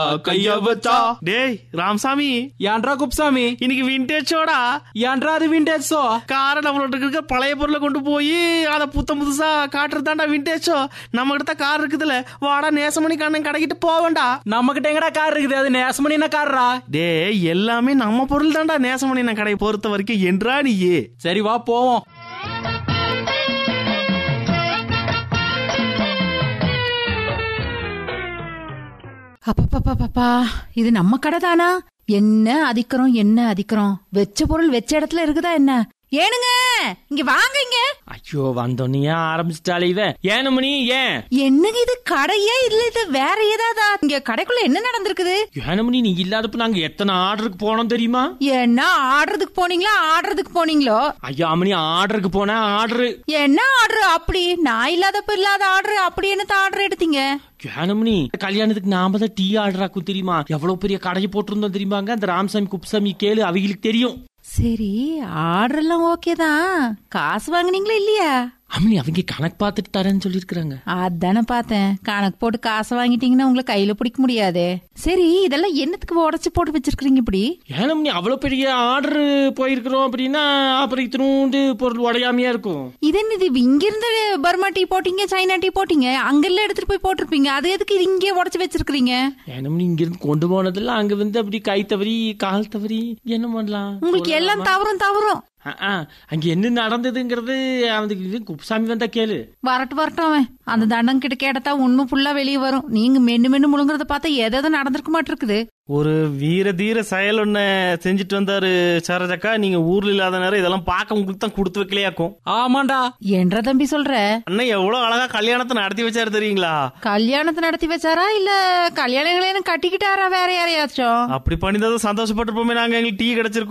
கைய வச்சா டேய் ராமசாமி ஏன்டா குப்சாமி இன்னைக்கு விண்டேஜோடா ஏன்டா அது விண்டேஜ் காரை நம்மளோட இருக்க பழைய பொருளை கொண்டு போய் அதை புத்த புதுசா காட்டுறதாண்டா விண்டேஜோ நம்ம கிட்ட கார் இருக்குதுல வாடா நேசமணி கண்ணன் கடைக்கிட்டு போவேண்டா நம்ம கிட்ட எங்கடா கார் இருக்குது அது நேசமணின கார்ரா டேய் எல்லாமே நம்ம பொருள் தான்டா நேசமணி நான் கடையை பொறுத்த வரைக்கும் என்றா நீயே சரி வா போவோம் அப்பப்பப்பப்பா இது நம்ம கடை தானா என்ன அதிக்கிறோம் என்ன அதிக்கிறோம் வெச்ச பொருள் வெச்ச இடத்துல இருக்குதா என்ன ஏனுங்க இங்க வாங்க இங்க ஐயோ வந்தோன்னே ஆரம்பிச்சிட்டாலே இவ ஏன் மணி ஏன் என்னங்க இது கடையே இல்ல இது வேற ஏதாதா இங்க கடைக்குள்ள என்ன நடந்திருக்குது ஏன் மணி நீ இல்லாதப்ப நாங்க எத்தனை ஆர்டருக்கு போனோம் தெரியுமா என்ன ஆடுறதுக்கு போனீங்களா ஆடுறதுக்கு போனீங்களோ ஐயா மணி ஆர்டருக்கு போன ஆர்டரு என்ன ஆர்டர் அப்படி நான் இல்லாதப்ப இல்லாத ஆர்டர் அப்படி என்னத்த ஆர்டர் எடுத்தீங்க ஏனமணி கல்யாணத்துக்கு நாம தான் டீ ஆர்டராக்கும் தெரியுமா எவ்வளவு பெரிய கடையை போட்டிருந்தோம் தெரியுமாங்க அந்த ராமசாமி குப்சாமி கேளு அவங்களுக்கு தெரியும் சரி ஆர்டர் எல்லாம் ஓகே தான் காசு வாங்குனீங்களா இல்லையா அம்மனி அவங்க கணக்கு பார்த்துட்டு தரேன்னு சொல்லியிருக்கிறாங்க அதானே பார்த்தேன் கணக்கு போட்டு காசு வாங்கிட்டீங்கன்னா உங்களை கையில பிடிக்க முடியாதே சரி இதெல்லாம் என்னத்துக்கு உடச்சு போட்டு வச்சிருக்கீங்க இப்படி ஏனமணி அவ்வளவு பெரிய ஆர்டர் போயிருக்கிறோம் அப்படின்னா அப்புறம் இத்தினூண்டு பொருள் உடையாமையா இருக்கும் இது என்னது இது இங்க இருந்து பர்மா டீ போட்டீங்க சைனா டீ போட்டீங்க அங்கெல்லாம் எடுத்துட்டு போய் போட்டிருப்பீங்க அது எதுக்கு இது இங்கே உடச்சு வச்சிருக்கீங்க ஏனமணி இங்க இருந்து கொண்டு போனதெல்லாம் அங்க வந்து அப்படி கை தவறி கால் தவறி என்ன பண்ணலாம் உங்களுக்கு எல்லாம் தவறும் தவறும் ஆ, ஆ, அங்க என்ன நடந்ததுங்கிறது அவனுக்கு இது குப்சாமி வந்தா கேளு வரட்டு வரட்டும் அவன் அந்த தண்டம் கிட்ட கேட்டதா உண்மை ஃபுல்லா வெளியே வரும் நீங்க மென்னு மென்னு முழுங்குறத பார்த்தா எதாவது நடந்திருக்க மாட்டிருக்குது ஒரு வீர தீர செயல் ஒண்ணு செஞ்சுட்டு வந்தாரு சரஜக்கா நீங்க ஊர்ல இல்லாத நேரம் இதெல்லாம் பார்க்க உங்களுக்கு தான் கொடுத்து வைக்கலையாக்கும் ஆமாண்டா என்ற தம்பி சொல்ற அண்ணன் எவ்வளவு அழகா கல்யாணத்தை நடத்தி வச்சாரு தெரியுங்களா கல்யாணத்தை நடத்தி வச்சாரா இல்ல கல்யாணங்களே கட்டிக்கிட்டாரா வேற யாரையாச்சும் அப்படி பண்ணிதான் சந்தோஷப்பட்டிருப்போமே நாங்க எங்களுக்கு டீ கிடைச்சிருக்கும்